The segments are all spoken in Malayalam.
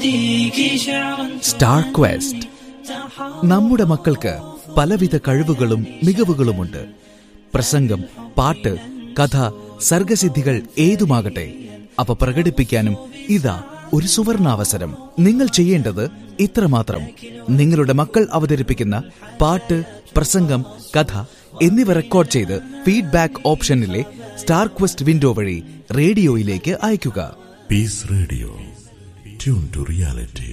സ്റ്റാർ ക്വസ്റ്റ് നമ്മുടെ മക്കൾക്ക് പലവിധ കഴിവുകളും മികവുകളുമുണ്ട് പ്രസംഗം പാട്ട് കഥ സർഗസിദ്ധികൾ ഏതുമാകട്ടെ അവ പ്രകടിപ്പിക്കാനും ഇതാ ഒരു സുവർണാവസരം നിങ്ങൾ ചെയ്യേണ്ടത് ഇത്രമാത്രം നിങ്ങളുടെ മക്കൾ അവതരിപ്പിക്കുന്ന പാട്ട് പ്രസംഗം കഥ എന്നിവ റെക്കോർഡ് ചെയ്ത് ഫീഡ്ബാക്ക് ഓപ്ഷനിലെ സ്റ്റാർ ക്വസ്റ്റ് വിൻഡോ വഴി റേഡിയോയിലേക്ക് അയയ്ക്കുക peace radio tune to reality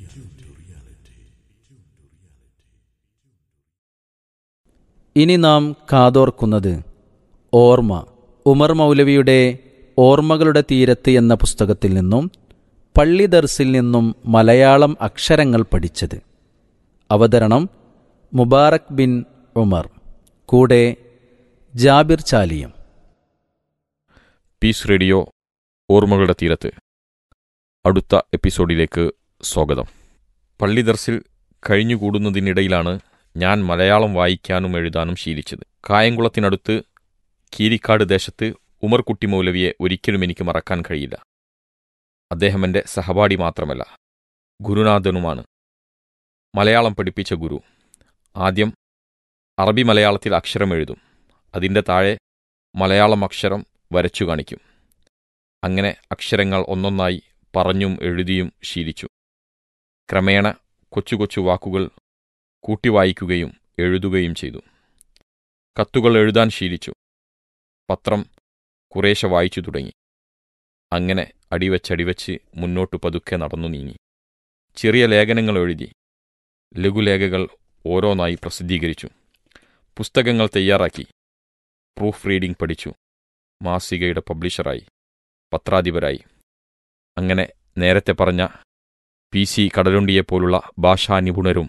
ഇനി നാം കാതോർക്കുന്നത് ഓർമ്മ ഉമർ മൗലവിയുടെ ഓർമ്മകളുടെ തീരത്ത് എന്ന പുസ്തകത്തിൽ നിന്നും പള്ളി ദർസിൽ നിന്നും മലയാളം അക്ഷരങ്ങൾ പഠിച്ചത് അവതരണം മുബാറക് ബിൻ ഉമർ കൂടെ ജാബിർ ചാലിയം പീസ് റേഡിയോ ഓർമ്മകളുടെ തീരത്ത് അടുത്ത എപ്പിസോഡിലേക്ക് സ്വാഗതം പള്ളി ദർസിൽ കഴിഞ്ഞുകൂടുന്നതിനിടയിലാണ് ഞാൻ മലയാളം വായിക്കാനും എഴുതാനും ശീലിച്ചത് കായംകുളത്തിനടുത്ത് കീരിക്കാട് ദേശത്ത് ഉമർകുട്ടി മൗലവിയെ ഒരിക്കലും എനിക്ക് മറക്കാൻ കഴിയില്ല അദ്ദേഹം എൻ്റെ സഹപാഠി മാത്രമല്ല ഗുരുനാഥനുമാണ് മലയാളം പഠിപ്പിച്ച ഗുരു ആദ്യം അറബി മലയാളത്തിൽ അക്ഷരം എഴുതും അതിൻ്റെ താഴെ മലയാളം അക്ഷരം വരച്ചു കാണിക്കും അങ്ങനെ അക്ഷരങ്ങൾ ഒന്നൊന്നായി പറഞ്ഞും എഴുതിയും ശീലിച്ചു ക്രമേണ കൊച്ചു കൊച്ചു വാക്കുകൾ കൂട്ടി വായിക്കുകയും എഴുതുകയും ചെയ്തു കത്തുകൾ എഴുതാൻ ശീലിച്ചു പത്രം കുറേശ്ശെ വായിച്ചു തുടങ്ങി അങ്ങനെ അടിവച്ചടിവച്ച് മുന്നോട്ടു പതുക്കെ നടന്നു നീങ്ങി ചെറിയ ലേഖനങ്ങൾ എഴുതി ലഘുലേഖകൾ ഓരോന്നായി പ്രസിദ്ധീകരിച്ചു പുസ്തകങ്ങൾ തയ്യാറാക്കി പ്രൂഫ് റീഡിംഗ് പഠിച്ചു മാസികയുടെ പബ്ലിഷറായി പത്രാധിപരായി അങ്ങനെ നേരത്തെ പറഞ്ഞ പി സി കടലുണ്ടിയെപ്പോലുള്ള ഭാഷാ നിപുണരും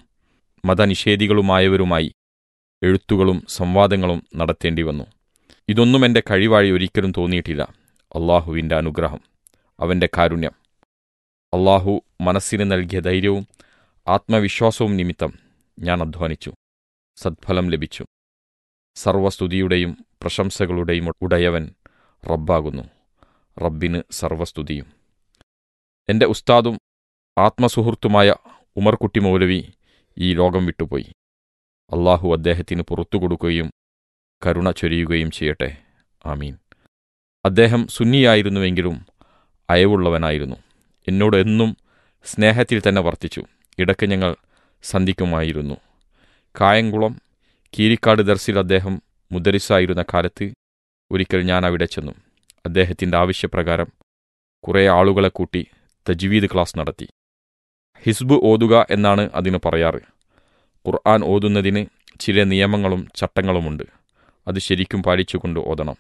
മതനിഷേധികളുമായവരുമായി എഴുത്തുകളും സംവാദങ്ങളും നടത്തേണ്ടി വന്നു ഇതൊന്നും എൻ്റെ കഴിവായി ഒരിക്കലും തോന്നിയിട്ടില്ല അള്ളാഹുവിൻ്റെ അനുഗ്രഹം അവൻ്റെ കാരുണ്യം അള്ളാഹു മനസ്സിന് നൽകിയ ധൈര്യവും ആത്മവിശ്വാസവും നിമിത്തം ഞാൻ അധ്വാനിച്ചു സദ്ഫലം ലഭിച്ചു സർവസ്തുതിയുടെയും പ്രശംസകളുടെയും ഉടയവൻ റബ്ബാകുന്നു റബ്ബിന് സർവസ്തുതിയും എൻ്റെ ഉസ്താദും ആത്മസുഹൃത്തുമായ ഉമർകുട്ടി മൗലവി ഈ ലോകം വിട്ടുപോയി അള്ളാഹു അദ്ദേഹത്തിന് പുറത്തു കൊടുക്കുകയും കരുണ ചൊരിയുകയും ചെയ്യട്ടെ ആമീൻ അദ്ദേഹം സുന്നിയായിരുന്നുവെങ്കിലും അയവുള്ളവനായിരുന്നു എന്നോട് എന്നും സ്നേഹത്തിൽ തന്നെ വർത്തിച്ചു ഇടയ്ക്ക് ഞങ്ങൾ സന്ധിക്കുമായിരുന്നു കായംകുളം കീരിക്കാട് ദർസിൽ അദ്ദേഹം മുദരിസായിരുന്ന കാലത്ത് ഒരിക്കൽ ഞാൻ അവിടെ ചെന്നു അദ്ദേഹത്തിൻ്റെ ആവശ്യപ്രകാരം കുറേ ആളുകളെ കൂട്ടി തജ്വീദ് ക്ലാസ് നടത്തി ഹിസ്ബ് ഓതുക എന്നാണ് അതിന് പറയാറ് ഖുർആൻ ഓതുന്നതിന് ചില നിയമങ്ങളും ചട്ടങ്ങളുമുണ്ട് അത് ശരിക്കും പാലിച്ചുകൊണ്ട് ഓതണം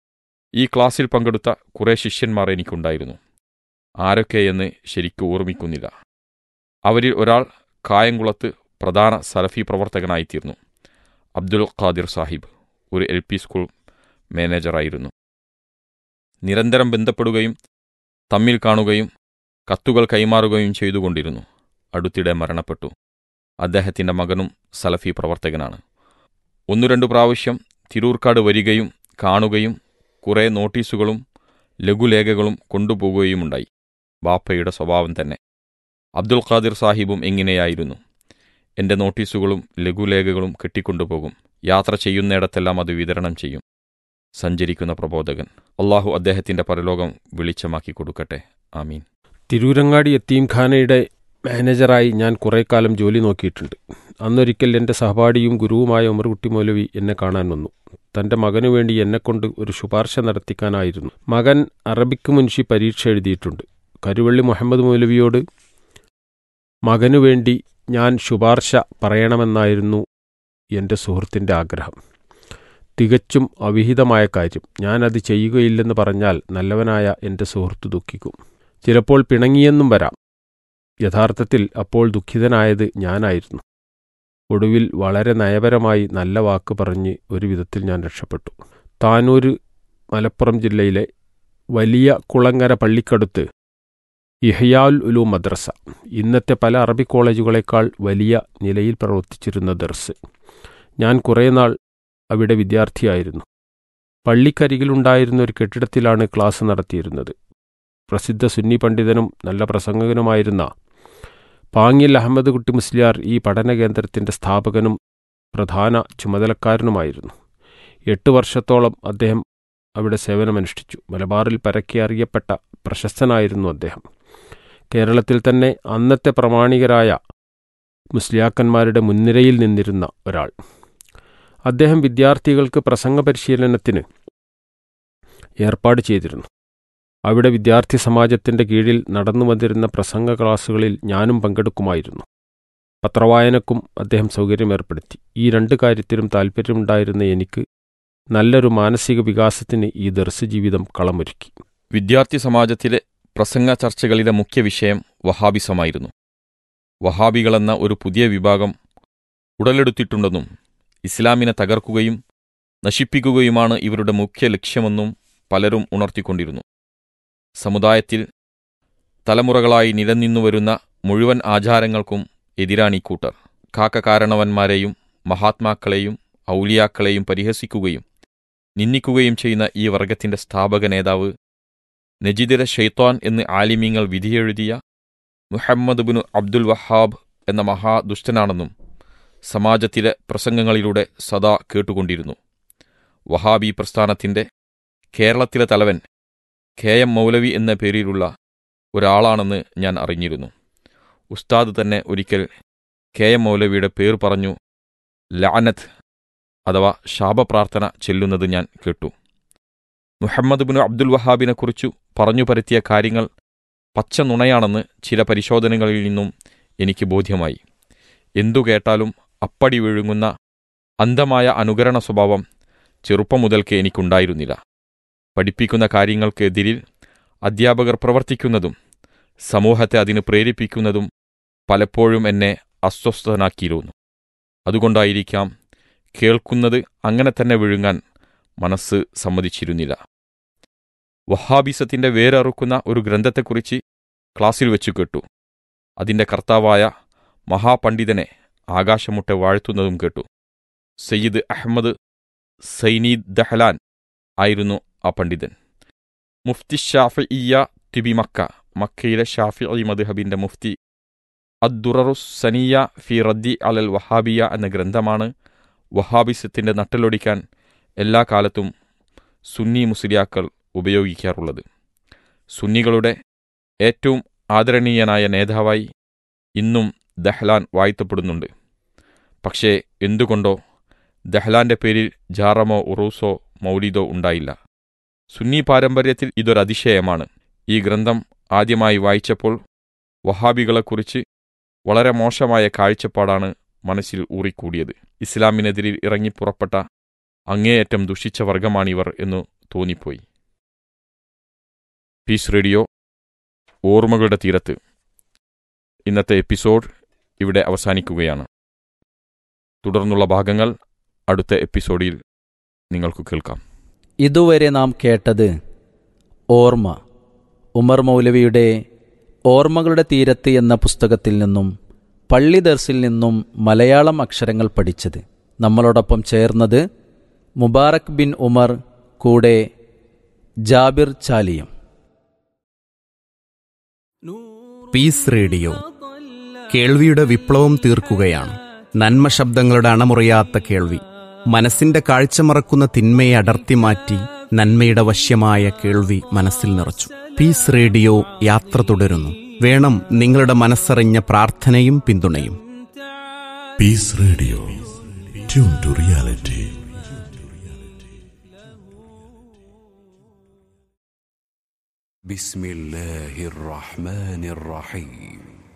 ഈ ക്ലാസ്സിൽ പങ്കെടുത്ത കുറേ ശിഷ്യന്മാർ എനിക്കുണ്ടായിരുന്നു ആരൊക്കെയെന്ന് ശരിക്കും ഓർമ്മിക്കുന്നില്ല അവരിൽ ഒരാൾ കായംകുളത്ത് പ്രധാന സലഫി പ്രവർത്തകനായിത്തീർന്നു അബ്ദുൽ ഖാദിർ സാഹിബ് ഒരു എൽ പി സ്കൂൾ മാനേജറായിരുന്നു നിരന്തരം ബന്ധപ്പെടുകയും തമ്മിൽ കാണുകയും കത്തുകൾ കൈമാറുകയും ചെയ്തുകൊണ്ടിരുന്നു അടുത്തിടെ മരണപ്പെട്ടു അദ്ദേഹത്തിൻ്റെ മകനും സലഫി പ്രവർത്തകനാണ് ഒന്നു രണ്ടു പ്രാവശ്യം തിരൂർക്കാട് വരികയും കാണുകയും കുറേ നോട്ടീസുകളും ലഘുലേഖകളും കൊണ്ടുപോകുകയുമുണ്ടായി ബാപ്പയുടെ സ്വഭാവം തന്നെ അബ്ദുൽ ഖാദിർ സാഹിബും എങ്ങനെയായിരുന്നു എൻ്റെ നോട്ടീസുകളും ലഘുലേഖകളും കെട്ടിക്കൊണ്ടുപോകും യാത്ര ചെയ്യുന്നിടത്തെല്ലാം അത് വിതരണം ചെയ്യും സഞ്ചരിക്കുന്ന പ്രബോധകൻ അള്ളാഹു അദ്ദേഹത്തിൻ്റെ പരലോകം വെളിച്ചമാക്കി കൊടുക്കട്ടെ ആമീൻ തിരൂരങ്ങാടി യത്തീംഖാനയുടെ മാനേജറായി ഞാൻ കുറേ കാലം ജോലി നോക്കിയിട്ടുണ്ട് അന്നൊരിക്കൽ എൻ്റെ സഹപാഠിയും ഗുരുവുമായ ഉമർകുട്ടി മൗലവി എന്നെ കാണാൻ വന്നു തൻ്റെ മകനു വേണ്ടി എന്നെക്കൊണ്ട് ഒരു ശുപാർശ നടത്തിക്കാനായിരുന്നു മകൻ അറബിക്ക് മുൻഷി പരീക്ഷ എഴുതിയിട്ടുണ്ട് കരുവള്ളി മുഹമ്മദ് മൗലവിയോട് മകനു വേണ്ടി ഞാൻ ശുപാർശ പറയണമെന്നായിരുന്നു എൻ്റെ സുഹൃത്തിൻ്റെ ആഗ്രഹം തികച്ചും അവിഹിതമായ കാര്യം ഞാനത് ചെയ്യുകയില്ലെന്ന് പറഞ്ഞാൽ നല്ലവനായ എൻ്റെ സുഹൃത്ത് ദുഃഖിക്കും ചിലപ്പോൾ പിണങ്ങിയെന്നും വരാം യഥാർത്ഥത്തിൽ അപ്പോൾ ദുഃഖിതനായത് ഞാനായിരുന്നു ഒടുവിൽ വളരെ നയപരമായി നല്ല വാക്ക് പറഞ്ഞ് ഒരു വിധത്തിൽ ഞാൻ രക്ഷപ്പെട്ടു താനൂര് മലപ്പുറം ജില്ലയിലെ വലിയ കുളങ്ങര പള്ളിക്കടുത്ത് ഇഹയാൽ ഉലു മദ്രസ ഇന്നത്തെ പല അറബി കോളേജുകളെക്കാൾ വലിയ നിലയിൽ പ്രവർത്തിച്ചിരുന്ന ദർസ് ഞാൻ കുറേ നാൾ അവിടെ വിദ്യാർത്ഥിയായിരുന്നു പള്ളിക്കരികിലുണ്ടായിരുന്ന ഒരു കെട്ടിടത്തിലാണ് ക്ലാസ് നടത്തിയിരുന്നത് പ്രസിദ്ധ സുന്നി പണ്ഡിതനും നല്ല പ്രസംഗകനുമായിരുന്ന പാങ്ങിൽ അഹമ്മദ് കുട്ടി മുസ്ലിയാർ ഈ പഠന കേന്ദ്രത്തിൻ്റെ സ്ഥാപകനും പ്രധാന ചുമതലക്കാരനുമായിരുന്നു എട്ട് വർഷത്തോളം അദ്ദേഹം അവിടെ സേവനമനുഷ്ഠിച്ചു മലബാറിൽ പരക്കെ അറിയപ്പെട്ട പ്രശസ്തനായിരുന്നു അദ്ദേഹം കേരളത്തിൽ തന്നെ അന്നത്തെ പ്രമാണികരായ മുസ്ലിയാക്കന്മാരുടെ മുൻനിരയിൽ നിന്നിരുന്ന ഒരാൾ അദ്ദേഹം വിദ്യാർത്ഥികൾക്ക് പ്രസംഗ പരിശീലനത്തിന് ഏർപ്പാട് ചെയ്തിരുന്നു അവിടെ വിദ്യാർത്ഥി സമാജത്തിൻ്റെ കീഴിൽ നടന്നു വന്നിരുന്ന പ്രസംഗ ക്ലാസുകളിൽ ഞാനും പങ്കെടുക്കുമായിരുന്നു പത്രവായനക്കും അദ്ദേഹം സൗകര്യം ഏർപ്പെടുത്തി ഈ രണ്ട് കാര്യത്തിലും താൽപ്പര്യമുണ്ടായിരുന്ന എനിക്ക് നല്ലൊരു മാനസിക വികാസത്തിന് ഈ ദർശ ജീവിതം കളമൊരുക്കി വിദ്യാർത്ഥി സമാജത്തിലെ പ്രസംഗ ചർച്ചകളിലെ മുഖ്യ വിഷയം വഹാബിസമായിരുന്നു വഹാബികളെന്ന ഒരു പുതിയ വിഭാഗം ഉടലെടുത്തിട്ടുണ്ടെന്നും ഇസ്ലാമിനെ തകർക്കുകയും നശിപ്പിക്കുകയുമാണ് ഇവരുടെ മുഖ്യ ലക്ഷ്യമെന്നും പലരും ഉണർത്തിക്കൊണ്ടിരുന്നു സമുദായത്തിൽ തലമുറകളായി നിലനിന്നുവരുന്ന മുഴുവൻ ആചാരങ്ങൾക്കും എതിരാണീ കൂട്ടർ കാക്കകാരണവന്മാരെയും മഹാത്മാക്കളെയും ഔലിയാക്കളെയും പരിഹസിക്കുകയും നിന്ദിക്കുകയും ചെയ്യുന്ന ഈ വർഗത്തിന്റെ സ്ഥാപക നേതാവ് നജിദിര ഷെയ്ത്താൻ എന്ന് ആലിമീങ്ങൾ വിധിയെഴുതിയ മുഹമ്മദ് ബിനു അബ്ദുൽ വഹാബ് എന്ന മഹാദുഷ്ടനാണെന്നും സമാജത്തിലെ പ്രസംഗങ്ങളിലൂടെ സദാ കേട്ടുകൊണ്ടിരുന്നു വഹാബി പ്രസ്ഥാനത്തിന്റെ കേരളത്തിലെ തലവൻ കെ എം മൗലവി എന്ന പേരിലുള്ള ഒരാളാണെന്ന് ഞാൻ അറിഞ്ഞിരുന്നു ഉസ്താദ് തന്നെ ഒരിക്കൽ കെ എം മൗലവിയുടെ പേർ പറഞ്ഞു ലാനത്ത് അഥവാ ശാപപ്രാർത്ഥന ചെല്ലുന്നത് ഞാൻ കേട്ടു മുഹമ്മദ് ബിനു അബ്ദുൽ വഹാബിനെക്കുറിച്ചു പറഞ്ഞു പരത്തിയ കാര്യങ്ങൾ പച്ച നുണയാണെന്ന് ചില പരിശോധനകളിൽ നിന്നും എനിക്ക് ബോധ്യമായി എന്തു കേട്ടാലും അപ്പടി വിഴുങ്ങുന്ന അന്ധമായ അനുകരണ സ്വഭാവം ചെറുപ്പം മുതൽക്ക് എനിക്കുണ്ടായിരുന്നില്ല പഠിപ്പിക്കുന്ന കാര്യങ്ങൾക്കെതിരിൽ അധ്യാപകർ പ്രവർത്തിക്കുന്നതും സമൂഹത്തെ അതിന് പ്രേരിപ്പിക്കുന്നതും പലപ്പോഴും എന്നെ അസ്വസ്ഥനാക്കിയിരുന്നു അതുകൊണ്ടായിരിക്കാം കേൾക്കുന്നത് അങ്ങനെ തന്നെ വിഴുങ്ങാൻ മനസ്സ് സമ്മതിച്ചിരുന്നില്ല വഹാബിസത്തിന്റെ വേരറുക്കുന്ന ഒരു ഗ്രന്ഥത്തെക്കുറിച്ച് ക്ലാസ്സിൽ വെച്ചു കേട്ടു അതിന്റെ കർത്താവായ മഹാപണ്ഡിതനെ ആകാശമുട്ടെ വാഴ്ത്തുന്നതും കേട്ടു സയ്യിദ് അഹമ്മദ് സൈനീദ് ദഹ്ലാൻ ആയിരുന്നു ആ പണ്ഡിതൻ മുഫ്തി ഷാഫിയ്യ തിബി മക്ക മക്കയിലെ ഷാഫി മദ്ഹബിന്റെ മുഫ്തി അദ്ദുററുസ് സനിയ ഫി റദ്ദി അലൽ വഹാബിയ എന്ന ഗ്രന്ഥമാണ് വഹാബിസത്തിന്റെ നട്ടലൊടിക്കാൻ എല്ലാ കാലത്തും സുന്നി മുസ്ലിയാക്കൾ ഉപയോഗിക്കാറുള്ളത് സുന്നികളുടെ ഏറ്റവും ആദരണീയനായ നേതാവായി ഇന്നും ദഹ്ലാൻ വാഴ്ത്തപ്പെടുന്നുണ്ട് പക്ഷേ എന്തുകൊണ്ടോ ദഹ്ലാന്റെ പേരിൽ ജാറമോ ഉറൂസോ മൗലിദോ ഉണ്ടായില്ല സുന്നി പാരമ്പര്യത്തിൽ ഇതൊരതിശയമാണ് ഈ ഗ്രന്ഥം ആദ്യമായി വായിച്ചപ്പോൾ വഹാബികളെക്കുറിച്ച് വളരെ മോശമായ കാഴ്ചപ്പാടാണ് മനസ്സിൽ ഊറിക്കൂടിയത് ഇസ്ലാമിനെതിരിൽ ഇറങ്ങിപ്പുറപ്പെട്ട അങ്ങേയറ്റം ദുഷിച്ച വർഗമാണിവർ എന്നു തോന്നിപ്പോയി പീസ് റേഡിയോ ഓർമ്മകളുടെ തീരത്ത് ഇന്നത്തെ എപ്പിസോഡ് ഇവിടെ അവസാനിക്കുകയാണ് തുടർന്നുള്ള ഭാഗങ്ങൾ അടുത്ത എപ്പിസോഡിൽ നിങ്ങൾക്ക് കേൾക്കാം ഇതുവരെ നാം കേട്ടത് ഓർമ്മ ഉമർ മൗലവിയുടെ ഓർമ്മകളുടെ തീരത്ത് എന്ന പുസ്തകത്തിൽ നിന്നും പള്ളി ദർസിൽ നിന്നും മലയാളം അക്ഷരങ്ങൾ പഠിച്ചത് നമ്മളോടൊപ്പം ചേർന്നത് മുബാറക് ബിൻ ഉമർ കൂടെ ജാബിർ ചാലിയം പീസ് റേഡിയോ കേൾവിയുടെ വിപ്ലവം തീർക്കുകയാണ് നന്മ ശബ്ദങ്ങളുടെ അണമുറിയാത്ത കേൾവി മനസ്സിന്റെ കാഴ്ച മറക്കുന്ന തിന്മയെ അടർത്തി മാറ്റി നന്മയുടെ വശ്യമായ കേൾവി മനസ്സിൽ നിറച്ചു പീസ് റേഡിയോ യാത്ര തുടരുന്നു വേണം നിങ്ങളുടെ മനസ്സറിഞ്ഞ പ്രാർത്ഥനയും പിന്തുണയും Peace Radio. Tune to reality. بسم الله الرحمن الرحيم